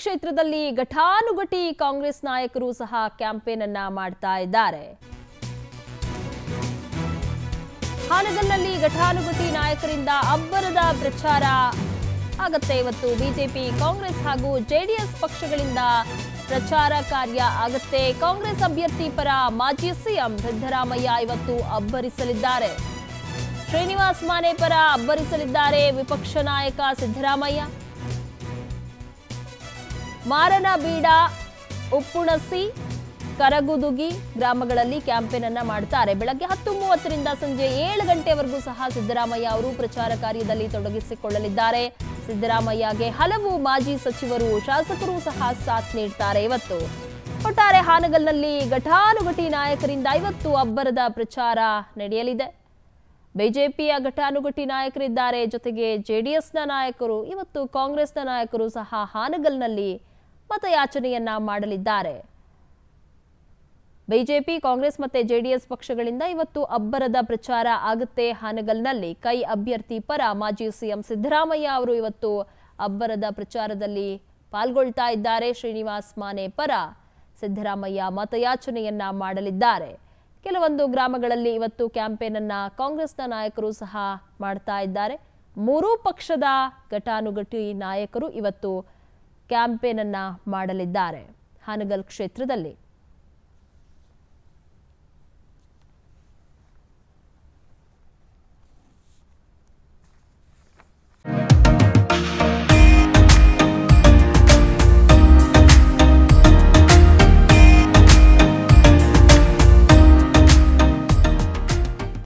ಕ್ಷೇತ್ರದಲ್ಲಿ ಘಟಾನುಘಟಿ ಕಾಂಗ್ರೆಸ್ ನಾಯಕರು ಸಹ ಕ್ಯಾಂಪೇನ್ ಅನ್ನ ಮಾಡ್ತಾ ಇದ್ದಾರೆ ಹಾನಗಲ್ನಲ್ಲಿ ಘಟಾನುಘಟಿ ನಾಯಕರಿಂದ ಅಬ್ಬರದ ಪ್ರಚಾರ ಆಗತ್ತೆ ಇವತ್ತು ಬಿಜೆಪಿ ಕಾಂಗ್ರೆಸ್ ಹಾಗೂ ಜೆಡಿಎಸ್ ಪಕ್ಷಗಳಿಂದ ಪ್ರಚಾರ ಕಾರ್ಯ ಆಗತ್ತೆ ಕಾಂಗ್ರೆಸ್ ಅಭ್ಯರ್ಥಿ ಪರ ಮಾಜಿ ಸಿಎಂ ಸಿದ್ದರಾಮಯ್ಯ ಇವತ್ತು ಅಬ್ಬರಿಸಲಿದ್ದಾರೆ ಶ್ರೀನಿವಾಸ್ ಮಾನೆ ಪರ ಅಬ್ಬರಿಸಲಿದ್ದಾರೆ ವಿಪಕ್ಷ ನಾಯಕ ಸಿದ್ದರಾಮಯ್ಯ ಮಾರನಬೀಡ ಉಪ್ಪುಣಸಿ ಕರಗುದುಗಿ ಗ್ರಾಮಗಳಲ್ಲಿ ಕ್ಯಾಂಪೇನ್ ಅನ್ನ ಮಾಡ್ತಾರೆ ಬೆಳಗ್ಗೆ ಹತ್ತು ಮೂವತ್ತರಿಂದ ಸಂಜೆ ಏಳು ಗಂಟೆವರೆಗೂ ಸಹ ಸಿದ್ದರಾಮಯ್ಯ ಅವರು ಪ್ರಚಾರ ಕಾರ್ಯದಲ್ಲಿ ತೊಡಗಿಸಿಕೊಳ್ಳಲಿದ್ದಾರೆ ಸಿದ್ದರಾಮಯ್ಯಗೆ ಹಲವು ಮಾಜಿ ಸಚಿವರು ಶಾಸಕರು ಸಹ ಸಾಥ್ ನೀಡ್ತಾರೆ ಇವತ್ತು ಒಟ್ಟಾರೆ ಹಾನಗಲ್ನಲ್ಲಿ ಘಟಾನುಘಟಿ ನಾಯಕರಿಂದ ಇವತ್ತು ಅಬ್ಬರದ ಪ್ರಚಾರ ನಡೆಯಲಿದೆ ಬಿಜೆಪಿಯ ಘಟಾನುಘಟಿ ನಾಯಕರಿದ್ದಾರೆ ಜೊತೆಗೆ ಜೆಡಿಎಸ್ನ ನಾಯಕರು ಇವತ್ತು ಕಾಂಗ್ರೆಸ್ನ ನಾಯಕರು ಸಹ ಹಾನಗಲ್ನಲ್ಲಿ ಮತಯಾಚನೆಯನ್ನ ಮಾಡಲಿದ್ದಾರೆ ಬಿಜೆಪಿ ಕಾಂಗ್ರೆಸ್ ಮತ್ತೆ ಜೆಡಿಎಸ್ ಪಕ್ಷಗಳಿಂದ ಇವತ್ತು ಅಬ್ಬರದ ಪ್ರಚಾರ ಆಗುತ್ತೆ ಹಾನಗಲ್ನಲ್ಲಿ ಕೈ ಅಭ್ಯರ್ಥಿ ಪರ ಮಾಜಿ ಸಿಎಂ ಸಿದ್ದರಾಮಯ್ಯ ಅವರು ಇವತ್ತು ಅಬ್ಬರದ ಪ್ರಚಾರದಲ್ಲಿ ಪಾಲ್ಗೊಳ್ತಾ ಇದ್ದಾರೆ ಶ್ರೀನಿವಾಸ್ ಮಾನೆ ಪರ ಸಿದ್ದರಾಮಯ್ಯ ಮತಯಾಚನೆಯನ್ನ ಮಾಡಲಿದ್ದಾರೆ ಕೆಲವೊಂದು ಗ್ರಾಮಗಳಲ್ಲಿ ಇವತ್ತು ಕ್ಯಾಂಪೇನ್ ಅನ್ನ ಕಾಂಗ್ರೆಸ್ನ ನಾಯಕರು ಸಹ ಮಾಡ್ತಾ ಇದ್ದಾರೆ ಮೂರೂ ಪಕ್ಷದ ಘಟಾನುಘಟಿ ನಾಯಕರು ಇವತ್ತು ಕ್ಯಾಂಪೇನ್ ಅನ್ನ ಮಾಡಲಿದ್ದಾರೆ ಹಾನಗಲ್ ಕ್ಷೇತ್ರದಲ್ಲಿ